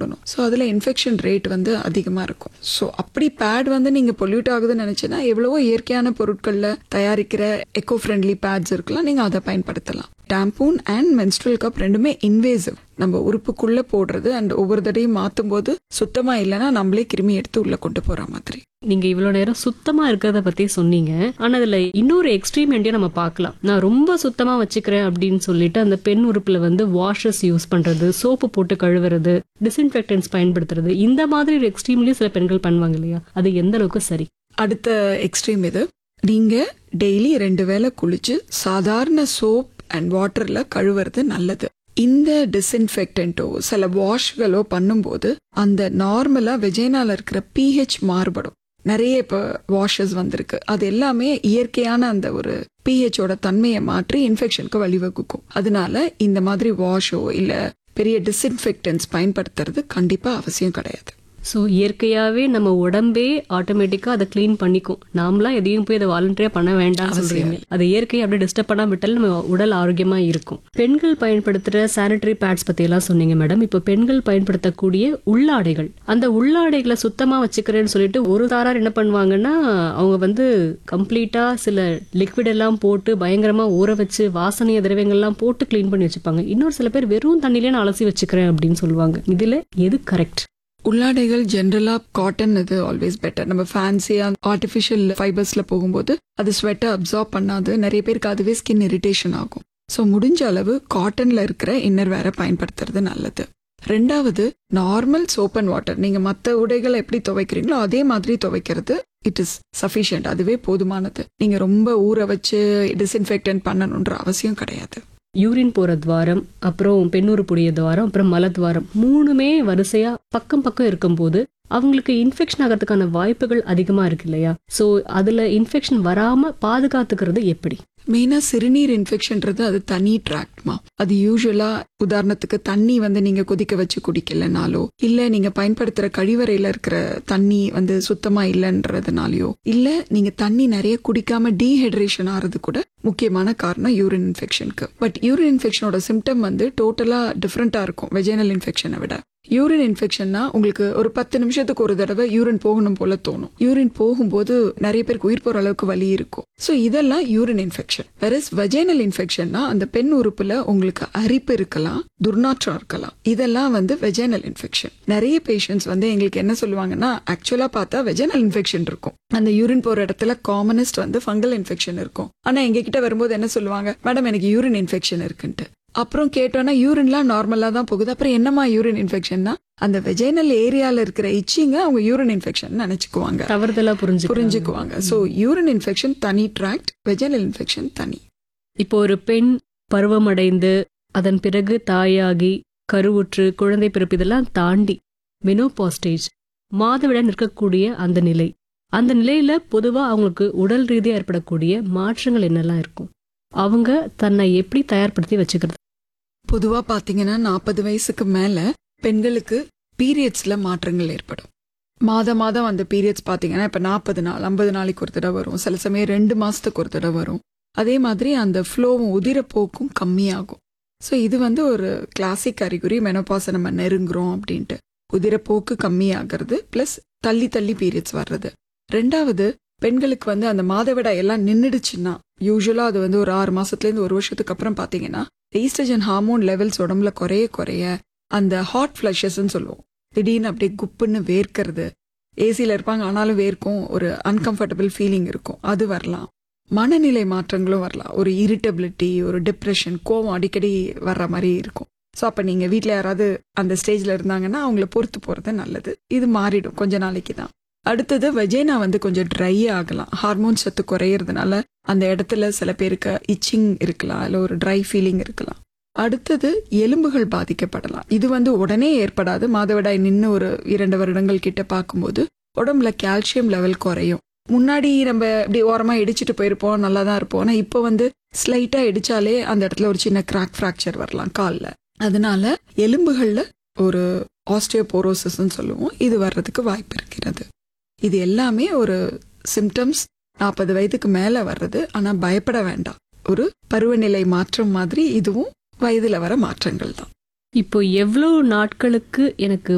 ஆகணும் ஸோ அதில் infection rate வந்து அதிகமாக இருக்கும் ஸோ அப்படி பேட் வந்து நீங்கள் பொல்யூட் ஆகுதுன்னு நினச்சின்னா எவ்வளவோ இயற்கையான பொருட்களில் தயாரிக்கிற எக்கோ ஃப்ரெண்ட்லி பேட்ஸ் இருக்கலாம் நீங்கள் அதை பயன்படுத்தலாம் டாம்பூன் அண்ட் மென்ஸ்ட்ரல் கப் ரெண்டுமே இன்வேசிவ் நம்ம உறுப்புக்குள்ள போடுறது அண்ட் ஒவ்வொரு தடையும் மாற்றும் போது சுத்தமா இல்லைன்னா நம்மளே கிருமி எடுத்து உள்ள கொண்டு போற மாதிரி நீங்க இவ்வளவு நேரம் சுத்தமா இருக்கிறத பத்தி சொன்னீங்க ஆனா அதுல இன்னொரு எக்ஸ்ட்ரீம் எண்டையும் நம்ம பார்க்கலாம் நான் ரொம்ப சுத்தமா வச்சுக்கிறேன் அப்படின்னு சொல்லிட்டு அந்த பெண் உறுப்புல வந்து வாஷஸ் யூஸ் பண்றது சோப்பு போட்டு கழுவுறது டிஸ்இன்ஃபெக்டன்ஸ் பயன்படுத்துறது இந்த மாதிரி ஒரு எக்ஸ்ட்ரீம்லயும் சில பெண்கள் பண்ணுவாங்க இல்லையா அது எந்த அளவுக்கு சரி அடுத்த எக்ஸ்ட்ரீம் இது நீங்க டெய்லி ரெண்டு வேளை குளிச்சு சாதாரண சோப் அண்ட் வாட்டர்ல கழுவுறது நல்லது இந்த டிஸ்இன்ஃபெக்டன்ட்டோ சில வாஷ்களோ பண்ணும்போது அந்த நார்மலா வெஜைனால இருக்கிற பிஹெச் மாறுபடும் நிறைய இப்போ வாஷஸ் வந்திருக்கு அது எல்லாமே இயற்கையான அந்த ஒரு பிஹெச்சோட தன்மையை மாற்றி இன்ஃபெக்ஷனுக்கு வழிவகுக்கும் அதனால இந்த மாதிரி வாஷோ இல்ல பெரிய டிஸ்இன்ஃபெக்டன்ஸ் பயன்படுத்துறது கண்டிப்பா அவசியம் கிடையாது ஸோ இயற்கையாவே நம்ம உடம்பே ஆட்டோமேட்டிக்கா அதை க்ளீன் பண்ணிக்கும் நாமளா எதையும் போய் அதை வாலண்டியா பண்ண வேண்டாம் சொல்றீங்க அது இயற்கையை அப்படியே டிஸ்டர்ப் பண்ணாம விட்டால் நம்ம உடல் ஆரோக்கியமா இருக்கும் பெண்கள் பயன்படுத்துற சானிட்டரி பேட்ஸ் பத்தி எல்லாம் சொன்னீங்க மேடம் இப்போ பெண்கள் பயன்படுத்தக்கூடிய உள்ளாடைகள் அந்த உள்ளாடைகளை சுத்தமா வச்சுக்கிறேன்னு சொல்லிட்டு ஒரு தாரார் என்ன பண்ணுவாங்கன்னா அவங்க வந்து கம்ப்ளீட்டா சில லிக்விட் எல்லாம் போட்டு பயங்கரமா ஊற வச்சு வாசனைய திரவியங்கள்லாம் போட்டு க்ளீன் பண்ணி வச்சுப்பாங்க இன்னொரு சில பேர் வெறும் தண்ணிலே நான் அலசி வச்சுக்கிறேன் அப்படின்னு சொல்லுவாங்க இதுல எது கரெக்ட் உள்ளாடைகள் ஜென்ரலா காட்டன் இது ஆல்வேஸ் பெட்டர் நம்ம ஃபேன்சியா ஆர்டிஃபிஷியல் ஃபைபர்ஸ்ல போகும்போது அது ஸ்வெட்டை அப்சார்ப் பண்ணாது நிறைய பேருக்கு அதுவே ஸ்கின் இரிட்டேஷன் ஆகும் ஸோ முடிஞ்ச அளவு காட்டன்ல இருக்கிற இன்னர் வேற பயன்படுத்துறது நல்லது ரெண்டாவது நார்மல் சோப் அண்ட் வாட்டர் நீங்க மற்ற உடைகளை எப்படி துவைக்கிறீங்களோ அதே மாதிரி துவைக்கிறது இட் இஸ் சஃபிஷியன்ட் அதுவே போதுமானது நீங்க ரொம்ப ஊற வச்சு டிஸ்இன்ஃபெக்டன்ட் பண்ணணுன்ற அவசியம் கிடையாது யூரின் போற துவாரம் அப்புறம் பெண்ணுறுப்புடைய துவாரம் அப்புறம் மலத்வாரம் மூணுமே வரிசையா பக்கம் பக்கம் இருக்கும்போது அவங்களுக்கு இன்ஃபெக்ஷன் ஆகிறதுக்கான வாய்ப்புகள் அதிகமா இருக்கு இல்லையா சோ அதுல இன்ஃபெக்ஷன் வராம பாதுகாத்துக்கிறது எப்படி மெயினா சிறுநீர் இன்ஃபெக்ஷன்றது அது தனி ட்ராக்ட்மா அது யூஸ்வலா உதாரணத்துக்கு தண்ணி வந்து நீங்க கொதிக்க வச்சு குடிக்கலனாலோ இல்ல நீங்க பயன்படுத்துற கழிவறையில இருக்கிற தண்ணி வந்து சுத்தமா இல்லைன்றதுனாலயோ இல்ல நீங்க தண்ணி நிறைய குடிக்காம டீஹைட்ரேஷன் ஆறது கூட முக்கியமான காரணம் யூரின் இன்ஃபெக்ஷனுக்கு பட் யூரின் இன்ஃபெக்ஷனோட சிம்டம் வந்து டோட்டலா டிஃப்ரெண்டா இருக்கும் வெஜைனல் இன்ஃபெக்ஷனை விட யூரின் இன்ஃபெக்ஷன்னா உங்களுக்கு ஒரு பத்து நிமிஷத்துக்கு ஒரு தடவை யூரின் போகணும் போல தோணும் யூரின் போகும்போது நிறைய பேருக்கு உயிர் போற அளவுக்கு வலி இருக்கும் ஸோ இதெல்லாம் யூரின் இன்ஃபெக்ஷன் வெரஸ் வெஜைனல் இன்ஃபெக்ஷன்னா அந்த பெண் உறுப்புல உங்களுக்கு அரிப்பு இருக்கலாம் துர்நாற்றம் இருக்கலாம் இதெல்லாம் வந்து வெஜைனல் இன்ஃபெக்ஷன் நிறைய பேஷண்ட்ஸ் வந்து எங்களுக்கு என்ன சொல்லுவாங்கன்னா ஆக்சுவலா பார்த்தா வெஜைனல் இன்ஃபெக்ஷன் இருக்கும் அந்த யூரின் போற இடத்துல காமனஸ்ட் வந்து ஃபங்கல் இன்ஃபெக்ஷன் இருக்கும் ஆனா எங்க கிட்ட வரும்போது என்ன சொல்லுவாங்க மேடம் எனக்கு யூரின் இன்ஃபெக்ஷன் இருக்குன்ட்டு அப்புறம் கேட்டோன்னா யூரின்லாம் நார்மலா தான் போகுது அப்புறம் என்னமா யூரின் இன்ஃபெக்ஷன்னா அந்த வெஜைனல் ஏரியால இருக்கிற இச்சிங்க அவங்க யூரின் இன்ஃபெக்ஷன் நினைச்சுக்குவாங்க தவறுதலா புரிஞ்சு புரிஞ்சுக்குவாங்க சோ யூரின் இன்ஃபெக்ஷன் தனி ட்ராக்ட் வெஜைனல் இன்ஃபெக்ஷன் தனி இப்போ ஒரு பெண் பருவமடைந்து அதன் பிறகு தாயாகி கருவுற்று குழந்தை பிறப்பு இதெல்லாம் தாண்டி மெனோபா ஸ்டேஜ் மாதவிடாய் நிற்கக்கூடிய அந்த நிலை அந்த நிலையில பொதுவா அவங்களுக்கு உடல் ரீதியா ஏற்படக்கூடிய மாற்றங்கள் என்னெல்லாம் இருக்கும் அவங்க தன்னை எப்படி தயார்படுத்தி வச்சுக்கிறது பொதுவா பாத்தீங்கன்னா நாற்பது வயசுக்கு மேல பெண்களுக்கு பீரியட்ஸ்ல மாற்றங்கள் ஏற்படும் மாதம் மாதம் அந்த பீரியட்ஸ் பாத்தீங்கன்னா இப்ப நாற்பது நாள் ஐம்பது நாளைக்கு ஒரு தடவை வரும் சில சமயம் ரெண்டு மாசத்துக்கு ஒரு தடவை வரும் அதே மாதிரி அந்த ஃப்ளோவும் உதிரப்போக்கும் கம்மியாகும் ஸோ இது வந்து ஒரு கிளாசிக் அறிகுறி மெனோபாஸை நம்ம நெருங்குறோம் அப்படின்ட்டு உதிரப்போக்கு கம்மியாகிறது ப்ளஸ் தள்ளி தள்ளி பீரியட்ஸ் வர்றது ரெண்டாவது பெண்களுக்கு வந்து அந்த மாதவிடாய் எல்லாம் நின்றுடுச்சுன்னா யூஸ்வலா அது வந்து ஒரு ஆறு மாசத்துலேருந்து ஒரு வருஷத்துக்கு அப்புறம் பாத்தீங்கன்னா ஈஸ்ட்ரஜன் ஹார்மோன் லெவல்ஸ் உடம்புல குறைய குறைய அந்த ஹாட் ஃப்ளஷஸ்ன்னு சொல்லுவோம் திடீர்னு அப்படியே குப்புன்னு வேர்க்கிறது ஏசியில் இருப்பாங்க ஆனாலும் வேர்க்கும் ஒரு அன்கம்ஃபர்டபுள் ஃபீலிங் இருக்கும் அது வரலாம் மனநிலை மாற்றங்களும் வரலாம் ஒரு இரிட்டபிலிட்டி ஒரு டிப்ரெஷன் கோவம் அடிக்கடி வர்ற மாதிரி இருக்கும் ஸோ அப்போ நீங்கள் வீட்டில் யாராவது அந்த ஸ்டேஜில் இருந்தாங்கன்னா அவங்கள பொறுத்து போகிறது நல்லது இது மாறிடும் கொஞ்ச நாளைக்கு தான் அடுத்தது வெஜைனா வந்து கொஞ்சம் ட்ரை ஆகலாம் ஹார்மோன் சத்து குறையிறதுனால அந்த இடத்துல சில பேருக்கு இச்சிங் இருக்கலாம் இல்லை ஒரு ட்ரை ஃபீலிங் இருக்கலாம் அடுத்தது எலும்புகள் பாதிக்கப்படலாம் இது வந்து உடனே ஏற்படாது மாதவிடாய் நின்று ஒரு இரண்டு வருடங்கள் கிட்ட பார்க்கும்போது உடம்புல கால்சியம் லெவல் குறையும் முன்னாடி நம்ம இப்படி ஓரமா இடிச்சிட்டு போயிருப்போம் நல்லா தான் இருப்போம் ஆனா இப்போ வந்து ஸ்லைட்டா இடிச்சாலே அந்த இடத்துல ஒரு சின்ன கிராக் ஃப்ராக்சர் வரலாம் காலில் அதனால எலும்புகள்ல ஒரு ஆஸ்டியோபோரோசிஸ்ன்னு சொல்லுவோம் இது வர்றதுக்கு வாய்ப்பு இருக்கிறது இது எல்லாமே ஒரு சிம்டம்ஸ் நாற்பது வயதுக்கு மேல வர்றது ஆனா பயப்பட வேண்டாம் ஒரு பருவநிலை மாற்றம் மாதிரி இதுவும் வயதுல வர மாற்றங்கள் தான் இப்போ எவ்வளவு நாட்களுக்கு எனக்கு